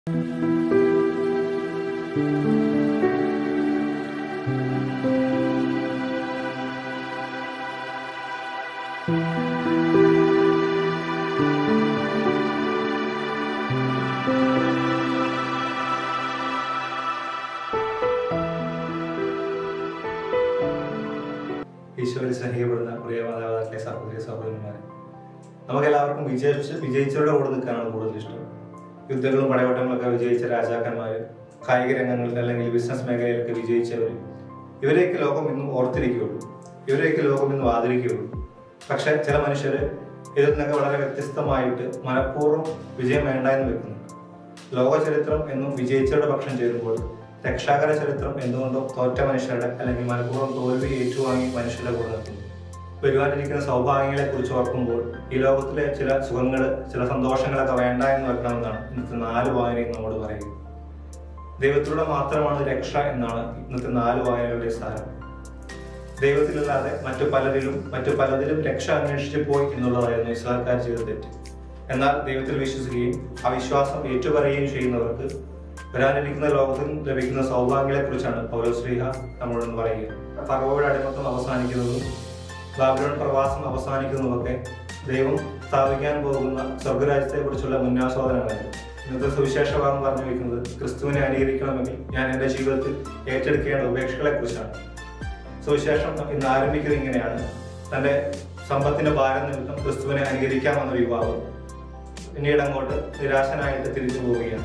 ഈശോയിൽ സ്നേഹിക്കപ്പെടുന്ന പ്രിയ മാതാപിതാക്കളെ സഹോദരി സഹോദരന്മാരെ നമുക്കെല്ലാവർക്കും വിജയിച്ച് വിജയിച്ചവരുടെ കൂടെ നിൽക്കാനാണ് കൂടുതൽ ഇഷ്ടം യുദ്ധങ്ങളും പടയോട്ടങ്ങളൊക്കെ വിജയിച്ച രാജാക്കന്മാർ കായിക രംഗങ്ങളിൽ അല്ലെങ്കിൽ ബിസിനസ് മേഖലയിലൊക്കെ വിജയിച്ചവർ ഇവരെയൊക്കെ ലോകം ഇന്നും ഓർത്തിരിക്കുകയുള്ളൂ ഇവരെയൊക്കെ ലോകം ഇന്നും ആദരിക്കുകയുള്ളൂ പക്ഷേ ചില മനുഷ്യർ ഇതിൽ നിന്നൊക്കെ വളരെ വ്യത്യസ്തമായിട്ട് മനഃപൂർവ്വം വിജയം വേണ്ട എന്ന് വെക്കുന്നു ലോക ചരിത്രം എന്നും വിജയിച്ചവരുടെ പക്ഷം ചേരുമ്പോൾ രക്ഷാകര ചരിത്രം എന്തുകൊണ്ടോ തോറ്റ മനുഷ്യരുടെ അല്ലെങ്കിൽ മനഃപൂർവ്വം തോൽവി ഏറ്റുവാങ്ങി മനുഷ്യരുടെ കൂടെ നിൽക്കുന്നു വരുവാനിരിക്കുന്ന സൗഭാഗ്യങ്ങളെ കുറിച്ച് ഓർക്കുമ്പോൾ ഈ ലോകത്തിലെ ചില സുഖങ്ങൾ ചില സന്തോഷങ്ങളൊക്കെ വേണ്ട എന്ന് വെക്കണമെന്നാണ് ഇന്നത്തെ നാല് വായനയും നമ്മോട് പറയുന്നത് ദൈവത്തിലൂടെ മാത്രമാണ് രക്ഷ എന്നാണ് ഇന്നത്തെ നാല് വായനകളുടെ സാരം ദൈവത്തിലല്ലാതെ മറ്റു പലരിലും മറ്റു പലതിലും രക്ഷ അന്വേഷിച്ച് പോയി എന്നുള്ളതായിരുന്നു ഇസ്ലാംകാർ ചെയ്ത തെറ്റ് എന്നാൽ ദൈവത്തിൽ വിശ്വസിക്കുകയും ആ വിശ്വാസം ഏറ്റുപറയുകയും ചെയ്യുന്നവർക്ക് വരാനിരിക്കുന്ന ലോകത്തിൽ ലഭിക്കുന്ന സൗഭാഗ്യങ്ങളെ കുറിച്ചാണ് പൗലോശ്രീഹ നമ്മളോട് പറയുക ഫറവോയുടെ അടിമത്തം അവസാനിക്കുന്നതും ബാബിലോൺ പ്രവാസം അവസാനിക്കുന്നതുമൊക്കെ ദൈവം സ്ഥാപിക്കാൻ പോകുന്ന സ്വർഗരാജ്യത്തെ കുറിച്ചുള്ള മുന്നാസ്വാദനങ്ങളായിരുന്നു ഇന്നത്തെ സുവിശേഷ ഭാഗം പറഞ്ഞു വയ്ക്കുന്നത് ക്രിസ്തുവിനെ അനുകരിക്കണമെങ്കിൽ ഞാൻ എൻ്റെ ജീവിതത്തിൽ ഏറ്റെടുക്കേണ്ട ഉപേക്ഷകളെ കുറിച്ചാണ് സുവിശേഷം ഇന്ന് ആരംഭിക്കുന്നത് ഇങ്ങനെയാണ് തന്റെ സമ്പത്തിന്റെ ഭാരം നിമിത്തം ക്രിസ്തുവിനെ അനുകരിക്കാമെന്ന യുവാവ് പിന്നീട് അങ്ങോട്ട് നിരാശനായിട്ട് തിരിച്ചു പോവുകയാണ്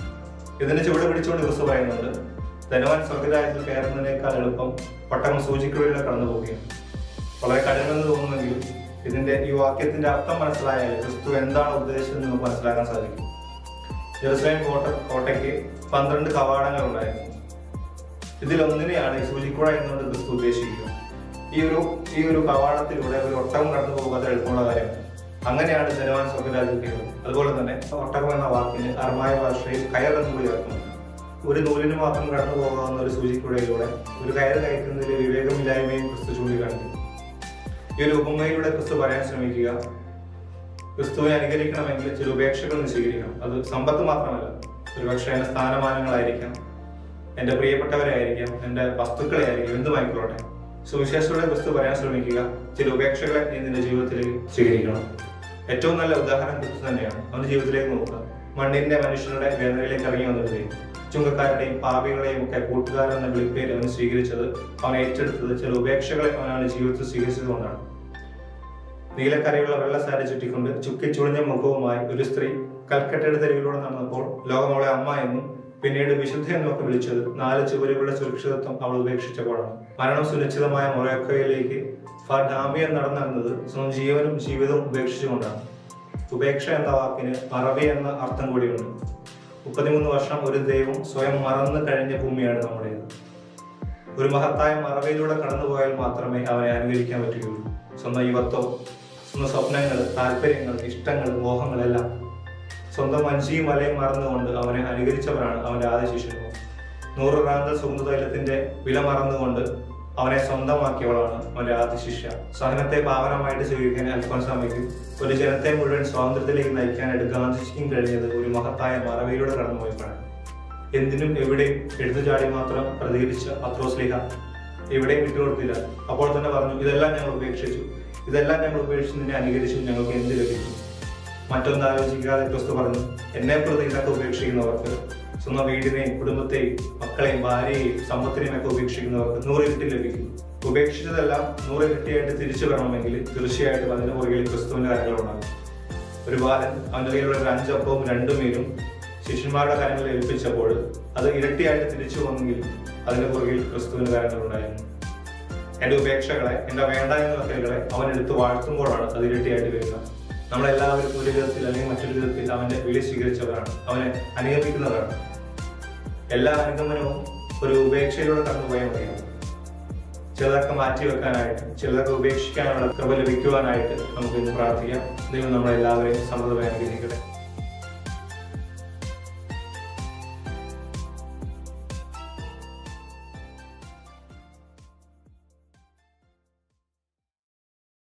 ഇതിന് ചുവട് പിടിച്ചുകൊണ്ട് ക്രിസ്തു പറയുന്നുണ്ട് ധനവാൻ സ്വർഗരാജ്യത്തിൽ കയറുന്നതിനേക്കാൾ എളുപ്പം പട്ടണം സൂചിക്കുള്ളിലൂടെ കടന്നു പോവുകയാണ് വളരെ കഠിനമെന്ന് തോന്നുമെങ്കിലും ഇതിന്റെ ഈ വാക്യത്തിന്റെ അർത്ഥം മനസ്സിലായാൽ ക്രിസ്തു എന്താണ് ഉദ്ദേശിച്ചതെന്ന് നമുക്ക് മനസ്സിലാക്കാൻ സാധിക്കും ജെറുസലേം കോട്ട കോട്ടയ്ക്ക് പന്ത്രണ്ട് കവാടങ്ങൾ ഉണ്ടായിരുന്നു ഇതിൽ ഒന്നിനെയാണ് ഈ സൂചിക്കുഴ എന്നുകൊണ്ട് ക്രിസ്തു ഉദ്ദേശിക്കുക ഈ ഒരു ഈ ഒരു കവാടത്തിലൂടെ ഒരു ഒട്ടകം കടന്നു പോകാതെ എളുപ്പമുള്ള കാര്യമാണ് അങ്ങനെയാണ് ജനവാൻ സ്വർഗരാജ്യത്തിൽ അതുപോലെ തന്നെ ഒട്ടകം എന്ന വാക്കിന് അർമായ ഭാഷയിൽ കയർ എന്ന് കൂടി ചേർക്കുന്നുണ്ട് ഒരു നൂലിന് മാത്രം കടന്നു പോകാവുന്ന ഒരു സൂചിക്കുഴയിലൂടെ ഒരു കയർ കയറ്റുന്നതിൽ വിവേകമില്ലായ്മയും ക്രിസ്തു ചൂണ്ടിക്കാണിക്കുന്നു ഈ ഒരു ഉപമയിലൂടെ ക്രിസ്തു പറയാൻ ശ്രമിക്കുക ക്രിസ്തുവിനെ അനുകരിക്കണമെങ്കിൽ ചില ഉപേക്ഷകൾ ഒന്ന് സ്വീകരിക്കണം അത് സമ്പത്ത് മാത്രമല്ല ഒരുപക്ഷെ എന്റെ സ്ഥാനമാനങ്ങളായിരിക്കാം എന്റെ പ്രിയപ്പെട്ടവരെ ആയിരിക്കാം എന്റെ വസ്തുക്കളെ ആയിരിക്കും എന്തുമായിക്കോട്ടെ സുവിശേഷത്തോടെ ക്രിസ്തു പറയാൻ ശ്രമിക്കുക ചില ഉപേക്ഷകളെ നീ നിന്റെ ജീവിതത്തിലേക്ക് സ്വീകരിക്കണം ഏറ്റവും നല്ല ഉദാഹരണം ക്രിസ്തു തന്നെയാണ് അവന്റെ ജീവിതത്തിലേക്ക് നോക്കുക മണ്ണിന്റെ മനുഷ്യരുടെ വേദനയിലേക്ക് ഇറങ്ങി വന്നത് ചുങ്കക്കാരുടെയും പാപികളെയും ഒക്കെ കൂട്ടുകാരെന്ന വിളിപ്പേര് അവൻ സ്വീകരിച്ചത് അവൻ ഏറ്റെടുത്തത് ചില ഉപേക്ഷകളെ അവനാണ് ജീവിതത്തിൽ സ്വീകരിച്ചതുകൊണ്ടാണ് നീലക്കരയുള്ള വെള്ളസാരി ചുറ്റിക്കൊണ്ട് ചുക്കി ചുളിഞ്ഞ മുഖവുമായി ഒരു സ്ത്രീ കൽക്കട്ടയുടെ തെരുവിലൂടെ നടന്നപ്പോൾ ലോകം അവളെ അമ്മ എന്നും പിന്നീട് വിശുദ്ധ എന്നുമൊക്കെ വിളിച്ചത് നാല് ചുവരുകളുടെ സുരക്ഷിതത്വം അവൾ ഉപേക്ഷിച്ചപ്പോഴാണ് മരണം സുനിശ്ചിതമായ മൊറോക്കോയിലേക്ക് ഫഡാമിയൻ നടന്നിരുന്നത് സ്വന്തം ജീവനും ജീവിതവും ഉപേക്ഷിച്ചുകൊണ്ടാണ് ഉപേക്ഷ എന്ന വാക്കിന് മറവി എന്ന അർത്ഥം കൂടിയുണ്ട് മുപ്പത്തിമൂന്ന് വർഷം ഒരു ദൈവം സ്വയം മറന്നു കഴിഞ്ഞ ഭൂമിയാണ് നമ്മുടേത് ഒരു മഹത്തായ മറവിയിലൂടെ കടന്നുപോയാൽ മാത്രമേ അവനെ അനുകരിക്കാൻ പറ്റുകയുള്ളൂ സ്വന്തം യുവത്വം സ്വന്തം സ്വപ്നങ്ങൾ താല്പര്യങ്ങൾ ഇഷ്ടങ്ങൾ മോഹങ്ങളെല്ലാം സ്വന്തം വഞ്ചിയും വലയും മറന്നുകൊണ്ട് അവനെ അനുകരിച്ചവരാണ് അവന്റെ ആദ്യ ശിഷ്യന്മാർ നൂറ് റാന്തൽ സുഗന്ധതൈലത്തിന്റെ വില മറന്നുകൊണ്ട് അവനെ സ്വന്തമാക്കിയവളാണ് അവന്റെ ആദ്യ ശിഷ്യ സഹനത്തെ പാവനമായിട്ട് സ്വീകരിക്കാൻ അൽഫോൻസാമയ്ക്കും ഒരു ജനത്തെ മുഴുവൻ സ്വാതന്ത്ര്യത്തിലേക്ക് നയിക്കാനായിട്ട് ഗാന്ധിജിക്കും കഴിഞ്ഞത് ഒരു മഹത്തായ മറവിയിലൂടെ കടന്നുപോയപ്പോഴാണ് എന്തിനും എവിടെയും എടുത്തുചാടി മാത്രം പ്രതികരിച്ച പത്രോസ്ലിഹ എവിടെയും വിട്ടുകൊടുത്തില്ല അപ്പോൾ തന്നെ പറഞ്ഞു ഇതെല്ലാം ഞങ്ങൾ ഉപേക്ഷിച്ചു ഇതെല്ലാം ഞങ്ങൾ ഉപേക്ഷിച്ച് നിന്നെ അനുകരിച്ചു ഞങ്ങൾക്ക് എന്ത് ലഭിക്കും മറ്റൊന്നും ആലോചിക്കാതെ ക്രിസ്തു പറഞ്ഞു എന്നെ പ്രതി ഇതൊക്കെ ഉപേക്ഷിക്കുന്നവർക്ക് സ്വന്തം വീടിനെയും കുടുംബത്തെയും മക്കളെയും ഭാര്യയെയും സമ്പത്തിനെയും ഒക്കെ ഉപേക്ഷിക്കുന്നവർക്ക് നൂറിരട്ടി ലഭിക്കും ഉപേക്ഷിച്ചതെല്ലാം നൂറിരട്ടിയായിട്ട് തിരിച്ചു വരണമെങ്കിൽ തീർച്ചയായിട്ടും അതിന് പുറകിൽ ക്രിസ്തുവിന്റെ കാര്യങ്ങളുണ്ടാകും ഒരു ബാലൻ അവന്റെ കയ്യിലുള്ള ഒരു അഞ്ചപ്പവും രണ്ടു മീനും ശിഷ്യന്മാരുടെ കാര്യങ്ങളിൽ ഏൽപ്പിച്ചപ്പോൾ അത് ഇരട്ടിയായിട്ട് തിരിച്ചു വന്നെങ്കിൽ അതിന്റെ പുറകിൽ ക്രിസ്തുവിന്റെ കാര്യങ്ങളുണ്ടായിരുന്നു എന്റെ ഉപേക്ഷകളെ എന്റെ വേണ്ട എന്ന വക്കലുകളെ അവൻ എടുത്ത് വാഴ്ത്തുമ്പോഴാണ് അത് ഇരട്ടിയായിട്ട് വരിക നമ്മളെല്ലാവരും ഒരു വിധത്തിൽ അല്ലെങ്കിൽ മറ്റൊരു വിധത്തിൽ അവന്റെ വിളി സ്വീകരിച്ചവരാണ് അവനെ അനുഗമിക്കുന്നവരാണ് എല്ലാ അനുഗമനവും ഒരു ഉപേക്ഷയിലൂടെ കടന്നുപോയാൽ മതിയാവും ചിലതൊക്കെ മാറ്റി വെക്കാനായിട്ട് ചിലതൊക്കെ ഉപേക്ഷിക്കാനുള്ള കൃപ ലഭിക്കുവാനായിട്ട് നമുക്ക് ഇന്ന് പ്രാർത്ഥിക്കാം ദൈവം നമ്മളെല്ലാവരെയും സമൃദ്ധമായി അനുഗ്രഹിക്കട്ടെ